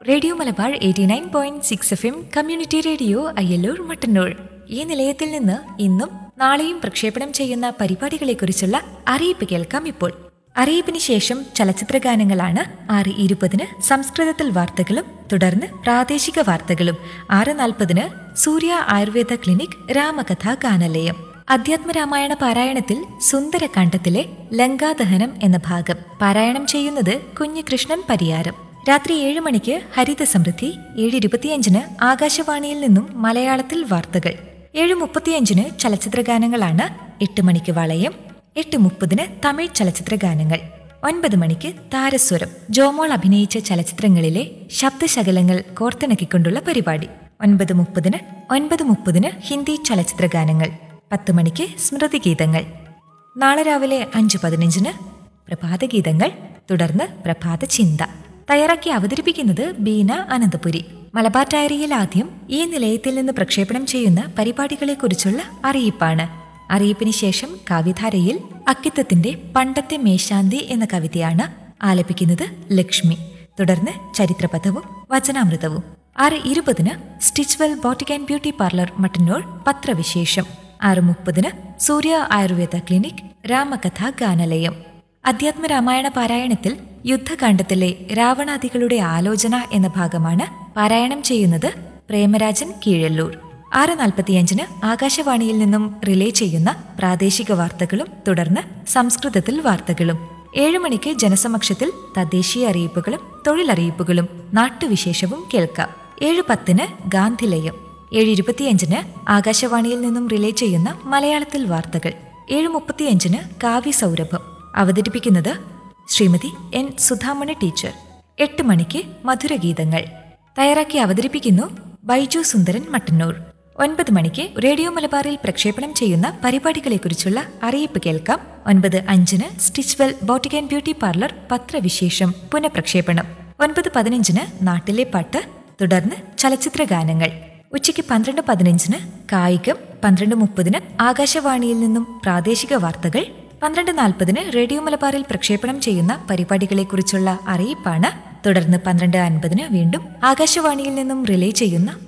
radio Malabar eighty nine point six F M community radio Ayyallur Mattannur ഈ നിലയത്തിൽ നിന്ന് ഇന്നും നാളെയും പ്രക്ഷേപണം ചെയ്യുന്ന പരിപാടികളെക്കുറിച്ചുള്ള അറിയിപ്പ് കേൾക്കാം ഇപ്പോൾ അറിയിപ്പിന് ശേഷം ചലച്ചിത്ര ഗാനങ്ങളാണ് ആറ് ഇരുപതിന് സംസ്കൃതത്തിൽ വാർത്തകളും തുടർന്ന് പ്രാദേശിക വാർത്തകളും ആറ് നാൽപ്പതിന് സൂര്യ ആയുർവേദ ക്ലിനിക് രാമകഥാ ഗാനലയം അധ്യാത്മരാമായണ പാരായണത്തിൽ സുന്ദരകാന്ഡത്തിലെ ലങ്കാദഹനം എന്ന ഭാഗം പാരായണം ചെയ്യുന്നത് കുഞ്ഞികൃഷ്ണൻ പരിയാരം രാത്രി ഏഴ് മണിക്ക് ഹരിത സമൃദ്ധി ഏഴ് ഇരുപത്തിയഞ്ചിന് ആകാശവാണിയിൽ നിന്നും മലയാളത്തിൽ വാർത്തകൾ ഏഴ് മുപ്പത്തിയഞ്ചിന് ചലച്ചിത്ര ഗാനങ്ങളാണ് എട്ട് മണിക്ക് വളയം എട്ട് മുപ്പതിന് തമിഴ് ചലച്ചിത്ര ഗാനങ്ങൾ ഒൻപത് മണിക്ക് താരസ്വരം ജോമോൾ അഭിനയിച്ച ചലച്ചിത്രങ്ങളിലെ ശബ്ദശകലങ്ങൾ കോർത്തിണക്കിക്കൊണ്ടുള്ള പരിപാടി ഒൻപത് മുപ്പതിന് ഒൻപത് മുപ്പതിന് ഹിന്ദി ചലച്ചിത്ര ഗാനങ്ങൾ പത്ത് മണിക്ക് സ്മൃതിഗീതങ്ങൾ നാളെ രാവിലെ അഞ്ച് പതിനഞ്ചിന് പ്രഭാതഗീതങ്ങൾ തുടർന്ന് പ്രഭാത ചിന്ത തയ്യാറാക്കി അവതരിപ്പിക്കുന്നത് ബീന അനന്തപുരി മലബാർ ഡയറിയിൽ ആദ്യം ഈ നിലയത്തിൽ നിന്ന് പ്രക്ഷേപണം ചെയ്യുന്ന പരിപാടികളെക്കുറിച്ചുള്ള അറിയിപ്പാണ് അറിയിപ്പിന് ശേഷം കാവ്യധാരയിൽ അക്കിത്തത്തിന്റെ പണ്ടത്തെ മേശാന്തി എന്ന കവിതയാണ് ആലപിക്കുന്നത് ലക്ഷ്മി തുടർന്ന് ചരിത്രപഥവും വചനാമൃതവും ആറ് ഇരുപതിന് Stitchwell boutique and beauty parlour Mattannur പത്രവിശേഷം ആറ് മുപ്പതിന് സൂര്യ ആയുർവേദ ക്ലിനിക് രാമകഥാ ഗാനലയം അധ്യാത്മ രാമായണ പാരായണത്തിൽ യുദ്ധകാണ്ഡത്തിലെ രാവണാദികളുടെ ആലോചന എന്ന ഭാഗമാണ് പാരായണം ചെയ്യുന്നത് പ്രേമരാജൻ കീഴല്ലൂർ ആറ് നാൽപ്പത്തിയഞ്ചിന് ആകാശവാണിയിൽ നിന്നും റിലേ ചെയ്യുന്ന പ്രാദേശിക വാർത്തകളും തുടർന്ന് സംസ്കൃതത്തിൽ വാർത്തകളും ഏഴ് മണിക്ക് ജനസമക്ഷത്തിൽ തദ്ദേശീയ അറിയിപ്പുകളും തൊഴിലറിയിപ്പുകളും നാട്ടുവിശേഷവും കേൾക്കാം ഏഴ് പത്തിന് ഗാന്ധിലയം ഏഴ് ഇരുപത്തിയഞ്ചിന് ആകാശവാണിയിൽ നിന്നും റിലേ ചെയ്യുന്ന മലയാളത്തിൽ വാർത്തകൾ ഏഴ് മുപ്പത്തിയഞ്ചിന് കാവ്യ സൗരഭം അവതരിപ്പിക്കുന്നത് ശ്രീമതി എൻ സുധാമണി ടീച്ചർ എട്ട് മണിക്ക് മധുരഗീതങ്ങൾ തയ്യാറാക്കി അവതരിപ്പിക്കുന്നു ബൈജു സുന്ദരൻ മട്ടന്നൂർ ഒൻപത് മണിക്ക് റേഡിയോ മലബാറിൽ പ്രക്ഷേപണം ചെയ്യുന്ന പരിപാടികളെക്കുറിച്ചുള്ള അറിയിപ്പ് കേൾക്കാം ഒൻപത് അഞ്ചിന് Stitchwell boutique and beauty parlour പത്രവിശേഷം പുനഃപ്രക്ഷേപണം ഒൻപത് പതിനഞ്ചിന് നാട്ടിലെ പാട്ട് തുടർന്ന് ചലച്ചിത്ര ഗാനങ്ങൾ ഉച്ചയ്ക്ക് പന്ത്രണ്ട് പതിനഞ്ചിന് കായികം പന്ത്രണ്ട് മുപ്പതിന് ആകാശവാണിയിൽ നിന്നും പ്രാദേശിക വാർത്തകൾ പന്ത്രണ്ട് നാൽപ്പതിന് റേഡിയോ മലബാറിൽ പ്രക്ഷേപണം ചെയ്യുന്ന പരിപാടികളെക്കുറിച്ചുള്ള അറിയിപ്പാണ് തുടർന്ന് പന്ത്രണ്ട് അൻപതിന് വീണ്ടും ആകാശവാണിയിൽ നിന്നും റിലേ ചെയ്യുന്ന